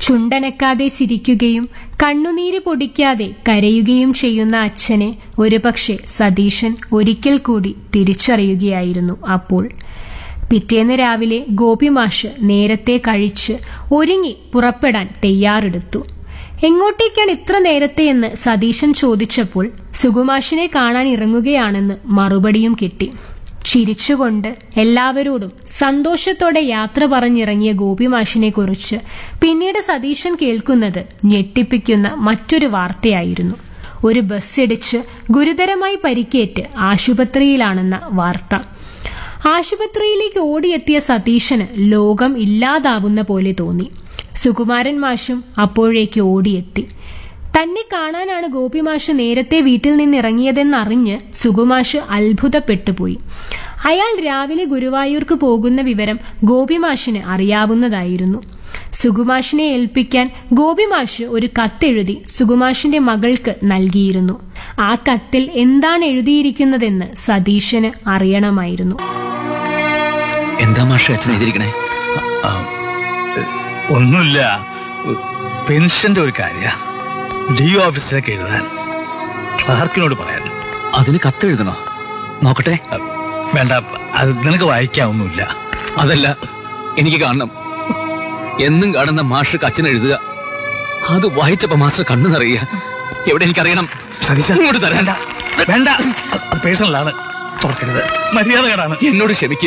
ചുണ്ടനക്കാതെ ചിരിക്കുകയും കണ്ണുനീര് പൊടിക്കാതെ കരയുകയും ചെയ്യുന്ന അച്ഛനെ ഒരുപക്ഷെ സതീശൻ ഒരിക്കൽ കൂടി തിരിച്ചറിയുകയായിരുന്നു അപ്പോൾ പിറ്റേന്ന് രാവിലെ ഗോപിമാഷ് നേരത്തെ കഴിച്ച് ഒരുങ്ങി പുറപ്പെടാൻ തയ്യാറെടുത്തു എങ്ങോട്ടേക്കാണ് ഇത്ര നേരത്തെ എന്ന് സതീശൻ ചോദിച്ചപ്പോൾ സുകുമാഷിനെ കാണാൻ ഇറങ്ങുകയാണെന്ന് മറുപടിയും കിട്ടി ചിരിച്ചുകൊണ്ട് എല്ലാവരോടും സന്തോഷത്തോടെ യാത്ര പറഞ്ഞിറങ്ങിയ ഗോപിമാഷിനെ കുറിച്ച് പിന്നീട് സതീശൻ കേൾക്കുന്നത് ഞെട്ടിപ്പിക്കുന്ന മറ്റൊരു വാർത്തയായിരുന്നു ഒരു ബസ് ഇടിച്ച് ഗുരുതരമായി പരിക്കേറ്റ് ആശുപത്രിയിലാണെന്ന വാർത്ത ആശുപത്രിയിലേക്ക് ഓടിയെത്തിയ സതീശന് ലോകം ഇല്ലാതാവുന്ന പോലെ തോന്നി സുകുമാരൻ മാഷും അപ്പോഴേക്ക് ഓടിയെത്തി തന്നെ കാണാനാണ് ഗോപിമാഷ് നേരത്തെ വീട്ടിൽ നിന്നിറങ്ങിയതെന്നറിഞ്ഞ് സുകുമാഷ് അത്ഭുതപ്പെട്ടുപോയി അയാൾ രാവിലെ ഗുരുവായൂർക്ക് പോകുന്ന വിവരം ഗോപിമാഷിന് അറിയാവുന്നതായിരുന്നു സുകുമാഷിനെ ഏൽപ്പിക്കാൻ ഗോപിമാഷ് ഒരു കത്തെഴുതി സുകുമാഷിന്റെ മകൾക്ക് നൽകിയിരുന്നു ആ കത്തിൽ എന്താണ് എഴുതിയിരിക്കുന്നതെന്ന് സതീശന് അറിയണമായിരുന്നു എന്താ മാഷ അച്ഛൻ എഴുതിയിരിക്കണേ ആ, ഒന്നുമില്ല പെൻഷന്റെ ഒരു കാര്യ ഡി ഓഫീസിലേക്ക് എഴുതാൻ ക്ലാർക്കിനോട് പറയാൻ അതിന് കത്തെഴുതണോ നോക്കട്ടെ ആ, വേണ്ട അത് നിനക്ക് വായിക്കാവൊന്നുമില്ല അതല്ല എനിക്ക് കാണണം എന്നും കാണുന്ന മാഷ് അച്ഛൻ എഴുതുക അത് വായിച്ചപ്പോ മാസ്റ്റർ കണ്ണു നിറയുക എവിടെ എനിക്കറിയണം ഇങ്ങോട്ട് തരാണ്ട വേണ്ട അത് പേഴ്സണലാണ് തുറക്കരുത് മര്യാദകേടാണ് എന്നോട് ക്ഷമിക്കുക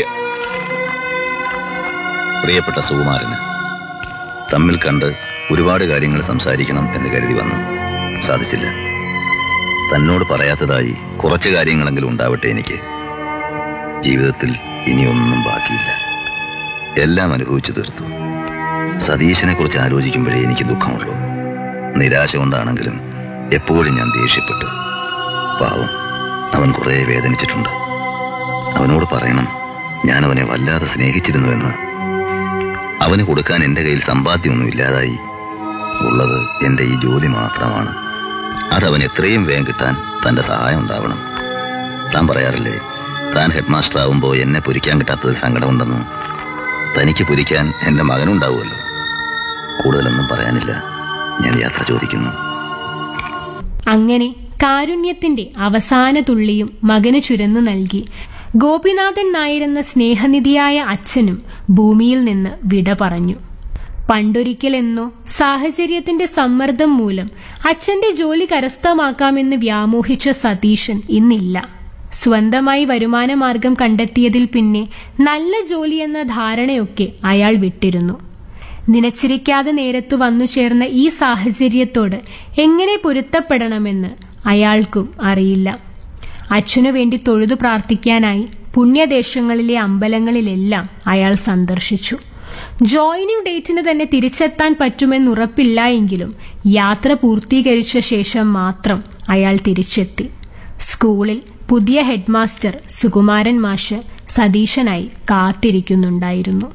പ്രിയപ്പെട്ട സുകുമാരന് തമ്മിൽ കണ്ട് ഒരുപാട് കാര്യങ്ങൾ സംസാരിക്കണം എന്ന് കരുതി വന്നു സാധിച്ചില്ല തന്നോട് പറയാത്തതായി കുറച്ച് കാര്യങ്ങളെങ്കിലും ഉണ്ടാവട്ടെ എനിക്ക് ജീവിതത്തിൽ ഇനിയൊന്നും ബാക്കിയില്ല എല്ലാം അനുഭവിച്ചു തീർത്തു സതീശനെ കുറിച്ച് ആലോചിക്കുമ്പോഴേ എനിക്ക് ദുഃഖമുള്ളൂ നിരാശ കൊണ്ടാണെങ്കിലും എപ്പോഴും ഞാൻ ദേഷ്യപ്പെട്ടു പാവം അവൻ കുറെ വേദനിച്ചിട്ടുണ്ട് അവനോട് പറയണം ഞാൻ അവനെ വല്ലാതെ സ്നേഹിച്ചിരുന്നുവെന്ന് അവന് കൊടുക്കാൻ എന്റെ കയ്യിൽ സമ്പാദ്യമൊന്നും ഇല്ലാതായി ഉള്ളത് എന്റെ ഈ ജോലി മാത്രമാണ് അതവൻ എത്രയും വേഗം കിട്ടാൻ തന്റെ സഹായം ഉണ്ടാവണം താൻ പറയാറില്ലേ താൻ ഹെഡ് മാസ്റ്റർ ആവുമ്പോൾ എന്നെ പൊരിക്കാൻ കിട്ടാത്തതിൽ സങ്കടമുണ്ടെന്നും തനിക്ക് പൊരിക്കാൻ എന്റെ മകനുണ്ടാവുമല്ലോ കൂടുതലൊന്നും പറയാനില്ല ഞാൻ യാത്ര ചോദിക്കുന്നു അങ്ങനെ കാരുണ്യത്തിന്റെ അവസാന തുള്ളിയും മകന് ചുരന്നു നൽകി ഗോപിനാഥൻ നായരെന്ന സ്നേഹനിധിയായ അച്ഛനും ഭൂമിയിൽ നിന്ന് വിട പറഞ്ഞു പണ്ടൊരിക്കലെന്നോ സാഹചര്യത്തിന്റെ സമ്മർദ്ദം മൂലം അച്ഛന്റെ ജോലി കരസ്ഥമാക്കാമെന്ന് വ്യാമോഹിച്ച സതീശൻ ഇന്നില്ല സ്വന്തമായി വരുമാനമാർഗം കണ്ടെത്തിയതിൽ പിന്നെ നല്ല ജോലി എന്ന ധാരണയൊക്കെ അയാൾ വിട്ടിരുന്നു നിനച്ചിരിക്കാതെ നേരത്തു വന്നു ചേർന്ന ഈ സാഹചര്യത്തോട് എങ്ങനെ പൊരുത്തപ്പെടണമെന്ന് അയാൾക്കും അറിയില്ല അച്ഛനു വേണ്ടി തൊഴുതു പ്രാർത്ഥിക്കാനായി പുണ്യദേശങ്ങളിലെ അമ്പലങ്ങളിലെല്ലാം അയാൾ സന്ദർശിച്ചു ജോയിനിങ് ഡേറ്റിന് തന്നെ തിരിച്ചെത്താൻ പറ്റുമെന്നുറപ്പില്ല എങ്കിലും യാത്ര പൂർത്തീകരിച്ച ശേഷം മാത്രം അയാൾ തിരിച്ചെത്തി സ്കൂളിൽ പുതിയ ഹെഡ്മാസ്റ്റർ സുകുമാരൻ മാഷ് സതീശനായി കാത്തിരിക്കുന്നുണ്ടായിരുന്നു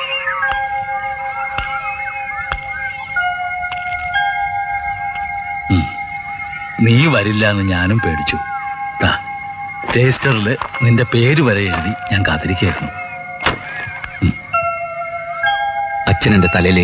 നീ വരില്ല എന്ന് ഞാനും പേടിച്ചു ദാ, രജിസ്റ്ററിൽ നിന്റെ പേര് വരെ എഴുതി ഞാൻ കാത്തിരിക്കുകയായിരുന്നു അച്ഛൻ എന്റെ തലയിൽ